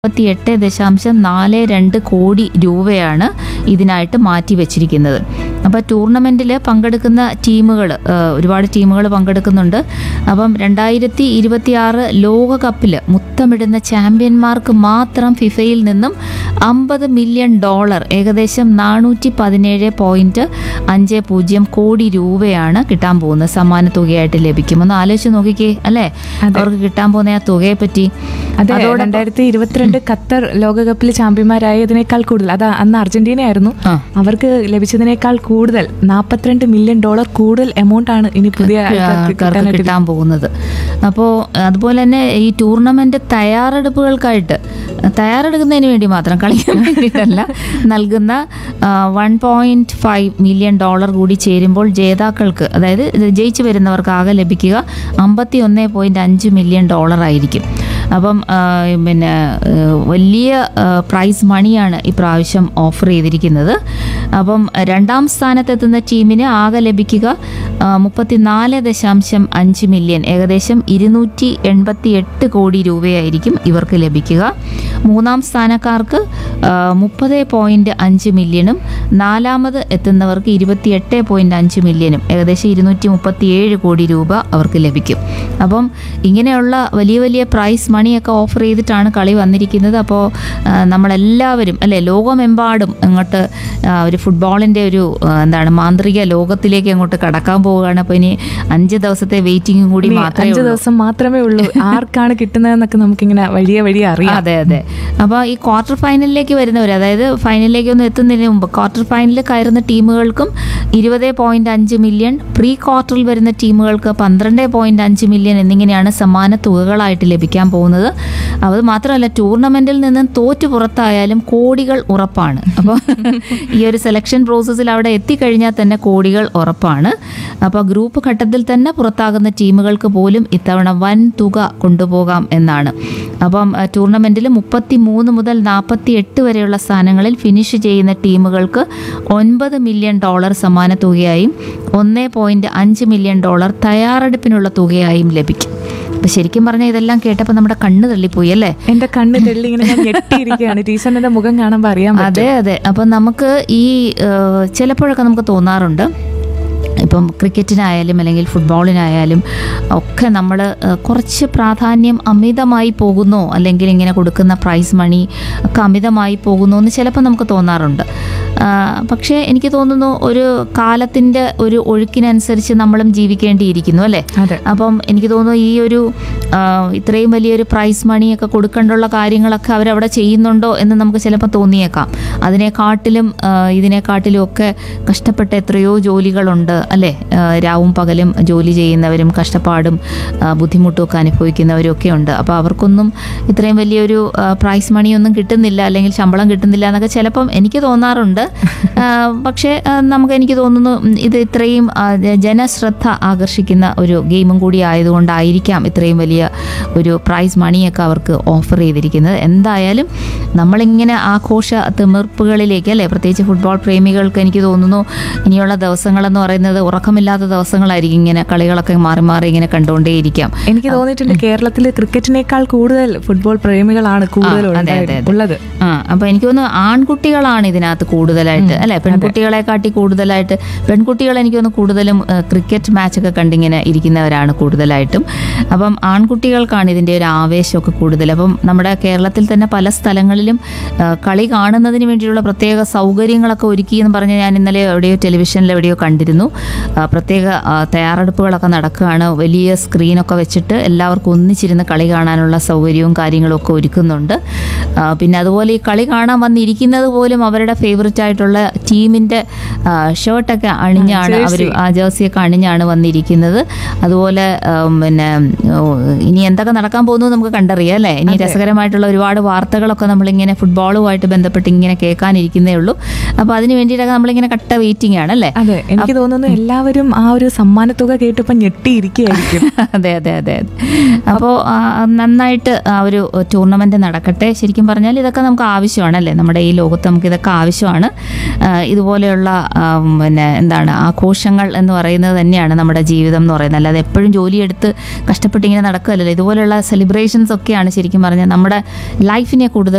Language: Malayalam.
മുപ്പത്തി എട്ട് ദശാംശം നാല് രണ്ട് കോടി രൂപയാണ് ഇതിനായിട്ട് മാറ്റി വെച്ചിരിക്കുന്നത് അപ്പോൾ ടൂർണമെൻറ്റിൽ പങ്കെടുക്കുന്ന ടീമുകൾ ഒരുപാട് ടീമുകൾ പങ്കെടുക്കുന്നുണ്ട് അപ്പം രണ്ടായിരത്തി ഇരുപത്തി ആറ് ലോകകപ്പിൽ മുത്തമിടുന്ന ചാമ്പ്യന്മാർക്ക് മാത്രം ഫിഫയിൽ നിന്നും അമ്പത് മില്യൺ ഡോളർ ഏകദേശം നാനൂറ്റി പതിനേഴ് പോയിന്റ് അഞ്ച് പൂജ്യം കോടി രൂപയാണ് കിട്ടാൻ പോകുന്നത് സമ്മാന തുകയായിട്ട് ലഭിക്കും ഒന്ന് ആലോചിച്ച് നോക്കിക്കേ അല്ലേ അവർക്ക് കിട്ടാൻ പോകുന്ന ആ തുകയെ പറ്റി അതെ രണ്ടായിരത്തി ഇരുപത്തിരണ്ട് ഖത്തർ ലോകകപ്പിൽ ചാമ്പ്യന്മാരായതിനേക്കാൾ കൂടുതൽ അത് അന്ന് അർജന്റീന ആയിരുന്നു ആ. അവർക്ക് ലഭിച്ചതിനേക്കാൾ കൂടുതൽ നാൽപ്പത്തിരണ്ട് മില്യൺ ഡോളർ കൂടുതൽ എമൗണ്ട് ആണ് ഇനി പുതിയ ആൾക്കാർക്ക് ആൾക്കാർക്ക് കിട്ടാനായിട്ട് കിട്ടാൻ പോകുന്നത് അപ്പോൾ അതുപോലെ തന്നെ ഈ ടൂർണമെന്റ് തയ്യാറെടുപ്പുകൾക്കായിട്ട് തയ്യാറെടുക്കുന്നതിന് വേണ്ടി മാത്രം കളിക്കാൻ വേണ്ടിയിട്ടല്ല നൽകുന്ന one point five million dollar കൂടി ചേരുമ്പോൾ ജേതാക്കൾക്ക് അതായത് ഇത് ജയിച്ചു വരുന്നവർക്ക് ആകെ ലഭിക്കുക അമ്പത്തി ഒന്ന് പോയിന്റ് അഞ്ച് മില്യൺ ഡോളർ ആയിരിക്കും അപ്പം ആ, പിന്നെ ആ, വലിയ ആ, പ്രൈസ് മണിയാണ് ഇപ്രാവശ്യം ഓഫർ ചെയ്തിരിക്കുന്നത് അപ്പം രണ്ടാം സ്ഥാനത്തെത്തുന്ന ടീമിന് ആകെ ലഭിക്കുക മുപ്പത്തിനാല് ദശാംശം അഞ്ച് മില്യൺ ഏകദേശം ഇരുന്നൂറ്റി എൺപത്തി എട്ട് കോടി രൂപയായിരിക്കും ഇവർക്ക് ലഭിക്കുക മൂന്നാം സ്ഥാനക്കാർക്ക് മുപ്പത് പോയിൻറ്റ് അഞ്ച് മില്യണും നാലാമത് എത്തുന്നവർക്ക് ഇരുപത്തിയെട്ട് പോയിൻറ്റ് അഞ്ച് മില്യനും ഏകദേശം ഇരുന്നൂറ്റി മുപ്പത്തിയേഴ് കോടി രൂപ അവർക്ക് ലഭിക്കും അപ്പം ഇങ്ങനെയുള്ള വലിയ വലിയ പ്രൈസ് മണിയൊക്കെ ഓഫർ ചെയ്തിട്ടാണ് കളി വന്നിരിക്കുന്നത് അപ്പോൾ ആ, നമ്മളെല്ലാവരും അല്ലേ ലോകമെമ്പാടും അങ്ങോട്ട് ആ, ഒരു ഫുട്ബോളിൻ്റെ ഒരു ആ, എന്താണ് മാന്ത്രിക ലോകത്തിലേക്ക് അങ്ങോട്ട് കടക്കാൻ പോവുകയാണ് അപ്പോൾ ഇനി അഞ്ച് ദിവസത്തെ വെയിറ്റിംഗും കൂടി ഇനി മാത്രമേ അഞ്ച് ഉള്ളൂ ദിവസം മാത്രമേ ഉള്ളൂ ആർക്കാണ് കിട്ടുന്നതെന്നൊക്കെ നമുക്കിങ്ങനെ വഴിയെ വഴിയെ അറിയാം അതെ അതെ അപ്പോൾ ഈ ക്വാർട്ടർ ഫൈനലിലേക്ക് വരുന്നവർ അതായത് ഫൈനലിലേക്ക് ഒന്നും എത്തുന്നതിന് മുമ്പ് ക്വാർട്ടർ ഫൈനലിൽ കയറുന്ന ടീമുകൾക്കും ഇരുപത് പോയിന്റ് അഞ്ച് മില്യൺ പ്രീ ക്വാർട്ടറിൽ വരുന്ന ടീമുകൾക്ക് പന്ത്രണ്ട് പോയിന്റ് അഞ്ച് മില്യൺ എന്നിങ്ങനെയാണ് സമ്മാന തുകകളായിട്ട് ലഭിക്കാൻ പോകുന്നത് അത് മാത്രമല്ല ടൂർണമെന്റിൽ നിന്നും തോറ്റു പുറത്തായാലും കോടികൾ ഉറപ്പാണ് അപ്പോൾ ഈ ഒരു സെലക്ഷൻ പ്രോസസ്സിൽ അവിടെ എത്തിക്കഴിഞ്ഞാൽ തന്നെ കോടികൾ ഉറപ്പാണ് അപ്പോൾ ഗ്രൂപ്പ് ഘട്ടത്തിൽ തന്നെ പുറത്താകുന്ന ടീമുകൾക്ക് പോലും ഇത്തവണ വൻ തുക കൊണ്ടുപോകാം എന്നാണ് അപ്പം അഹ്, ടൂർണമെന്റിൽ മുപ്പത്തി മൂന്ന് മുതൽ നാൽപ്പത്തി എട്ട് വരെയുള്ള സ്ഥാനങ്ങളിൽ ഫിനിഷ് ചെയ്യുന്ന ടീമുകൾക്ക് ഒൻപത് മില്യൺ ഡോളർ സമ്മാന തുകയായും ഒന്ന് പോയിന്റ് അഞ്ച് മില്യൺ ഡോളർ തയ്യാറെടുപ്പിനുള്ള തുകയായും ലഭിക്കും അപ്പം ശരിക്കും പറഞ്ഞാൽ ഇതെല്ലാം കേട്ടപ്പോൾ നമ്മുടെ കണ്ണ് തള്ളിപ്പോയി അല്ലേ എന്റെ കണ്ണ് തെള്ളി ഇങ്ങനെ ഞാൻ ഞെട്ടിയിരിക്കുകയാണ് ടീച്ചറിന്റെ മുഖം കാണുമ്പോൾ അറിയാൻ പറ്റും അതെ അതെ അപ്പം നമുക്ക് ഈ ഏഹ്, ചിലപ്പോഴൊക്കെ നമുക്ക് തോന്നാറുണ്ട് ഇപ്പം ക്രിക്കറ്റിനായാലും അല്ലെങ്കിൽ ഫുട്ബോളിനായാലും ഒക്കെ നമ്മൾ കുറച്ച് പ്രാധാന്യം അമിതമായി പോകുന്നോ അല്ലെങ്കിൽ ഇങ്ങനെ കൊടുക്കുന്ന പ്രൈസ് മണി ഒക്കെ അമിതമായി പോകുന്നു എന്ന് ചിലപ്പോൾ നമുക്ക് തോന്നാറുണ്ട് ആ, പക്ഷേ എനിക്ക് തോന്നുന്നു ഒരു കാലത്തിൻ്റെ ഒരു ഒഴുക്കിനനുസരിച്ച് നമ്മളും ജീവിക്കേണ്ടിയിരിക്കുന്നു അല്ലേ അതെ അപ്പം എനിക്ക് തോന്നുന്നു ഈ ഒരു ആ, ഇത്രയും വലിയൊരു പ്രൈസ് മണിയൊക്കെ കൊടുക്കേണ്ടുള്ള കാര്യങ്ങളൊക്കെ അവരവിടെ ചെയ്യുന്നുണ്ടോ എന്ന് നമുക്ക് ചിലപ്പോൾ തോന്നിയേക്കാം അതിനെക്കാട്ടിലും ആ, ഇതിനെക്കാട്ടിലും ഒക്കെ കഷ്ടപ്പെട്ട എത്രയോ ജോലികളുണ്ട് അല്ലേ ആ, രാവും പകലും ജോലി ചെയ്യുന്നവരും കഷ്ടപ്പാടും ആ, ബുദ്ധിമുട്ടും ഒക്കെ അനുഭവിക്കുന്നവരും ഒക്കെ ഉണ്ട് അപ്പോൾ അവർക്കൊന്നും ഇത്രയും വലിയൊരു ആ, പ്രൈസ് മണിയൊന്നും കിട്ടുന്നില്ല അല്ലെങ്കിൽ ശമ്പളം കിട്ടുന്നില്ല എന്നൊക്കെ ചിലപ്പം എനിക്ക് തോന്നാറുണ്ട് ആ, പക്ഷേ ആ, നമുക്ക് എനിക്ക് തോന്നുന്നു ഉം, ഇത് ഇത്രയും ആ, ജ- ജനശ്രദ്ധ ആകർഷിക്കുന്ന ഒരു ഗെയിമും കൂടി ആയതുകൊണ്ടായിരിക്കാം ഇത്രയും വലിയ ഒരു പ്രൈസ് മണിയൊക്കെ അവർക്ക് ഓഫർ ചെയ്തിരിക്കുന്നത് എന്തായാലും നമ്മളിങ്ങനെ ആഘോഷ തിമിർപ്പുകളിലേക്ക് അല്ലേ പ്രത്യേകിച്ച് ഫുട്ബോൾ പ്രേമികൾക്ക് എനിക്ക് തോന്നുന്നു ഇനിയുള്ള ദിവസങ്ങളെന്ന് പറയുന്നത് ഉറക്കമില്ലാത്ത ദിവസങ്ങളായിരിക്കും ഇങ്ങനെ കളികളൊക്കെ മാറി മാറി ഇങ്ങനെ കണ്ടുകൊണ്ടേയിരിക്കാം എനിക്ക് തോന്നിയിട്ടുണ്ട് കേരളത്തിൽ ക്രിക്കറ്റിനേക്കാൾ കൂടുതൽ ഫുട്ബോൾ പ്രേമികളാണ് കൂടുതൽ ആ, അതെ, ഉണ്ടായി- അതെ, അതെ. ഉള്ളത് ആ അപ്പൊ എനിക്ക് തോന്നുന്നു ആൺകുട്ടികളാണ് ഇതിനകത്ത് കൂടുതലായിട്ട് അല്ലെ പെൺകുട്ടികളെ കാട്ടി കൂടുതലായിട്ട് പെൺകുട്ടികൾ എനിക്ക് തോന്നുന്നു കൂടുതലും ഏഹ്, ക്രിക്കറ്റ് മാച്ചൊക്കെ കണ്ടിങ്ങനെ ഇരിക്കുന്നവരാണ് കൂടുതലായിട്ടും അപ്പം ആൺകുട്ടികൾക്കാണ് ഇതിൻ്റെ ഒരു ആവേശമൊക്കെ കൂടുതൽ അപ്പം നമ്മുടെ കേരളത്തിൽ തന്നെ പല സ്ഥലങ്ങളിലും ഏഹ്, കളി കാണുന്നതിന് വേണ്ടിയുള്ള പ്രത്യേക സൗകര്യങ്ങളൊക്കെ ഒരുക്കി എന്ന് പറഞ്ഞ് ഞാൻ ഇന്നലെ എവിടെയോ ടെലിവിഷനിൽ എവിടെയോ കണ്ടിരുന്നു ആ, പ്രത്യേക ആ, തയ്യാറെടുപ്പുകളൊക്കെ നടക്കുകയാണ് വലിയ സ്ക്രീനൊക്കെ വെച്ചിട്ട് എല്ലാവർക്കും ഒന്നിച്ചിരുന്ന് കളി കാണാനുള്ള സൗകര്യവും കാര്യങ്ങളും ഒക്കെ ഒരുക്കുന്നുണ്ട് ആ, പിന്നെ അതുപോലെ ഈ കളി കാണാൻ വന്നിരിക്കുന്നത് പോലും അവരുടെ ഫേവററ്റ് ആയിട്ടുള്ള ടീമിൻ്റെ ഷർട്ടൊക്കെ അണിഞ്ഞാണ് അവർ ആ ജേഴ്സിയൊക്കെ അണിഞ്ഞാണ് വന്നിരിക്കുന്നത് അതുപോലെ ഉം, പിന്നെ ഓ, ഇനി എന്തൊക്കെ നടക്കാൻ പോകുന്നു എന്ന് നമുക്ക് കണ്ടറിയാം അല്ലേ ഇനി രസകരമായിട്ടുള്ള ഒരുപാട് വാർത്തകളൊക്കെ നമ്മളിങ്ങനെ ഫുട്ബോളുമായിട്ട് ബന്ധപ്പെട്ട് ഇങ്ങനെ കേൾക്കാനിരിക്കുന്നേ ഉള്ളൂ അപ്പോൾ അതിന് വേണ്ടിയിട്ടൊക്കെ നമ്മളിങ്ങനെ കട്ട വെയിറ്റിംഗ് ആണ് അല്ലേ അതെ എനിക്ക് തോന്നുന്നു എല്ലാവരും ആ ഒരു സമ്മാനത്തുക കേട്ടപ്പോൾ ഞെട്ടിയിരിക്കുകയായിരിക്കും അതെ അതെ അതെ അതെ അപ്പോൾ നന്നായിട്ട് ആ ഒരു ടൂർണമെന്റ് നടക്കട്ടെ ശരിക്കും പറഞ്ഞാൽ ഇതൊക്കെ നമുക്ക് ആവശ്യമാണ് അല്ലേ നമ്മുടെ ഈ ലോകത്ത് നമുക്ക് ഇതൊക്കെ ആവശ്യമാണ് ആ, ഇതുപോലെയുള്ള ആ, പിന്നെ എന്താണ് ആഘോഷങ്ങൾ എന്ന് പറയുന്നത് തന്നെയാണ് നമ്മുടെ ജീവിതം എന്ന് പറയുന്നത് അല്ലാതെ എപ്പോഴും ജോലിയെടുത്ത് കഷ്ടപ്പെട്ട് ഇങ്ങനെ നടക്കുകയല്ലല്ലോ ഇതുപോലെയുള്ള സെലിബ്രേഷൻസ് ഒക്കെയാണ് ശരിക്കും പറഞ്ഞാൽ നമ്മുടെ ലൈഫിനെ കൂടുതൽ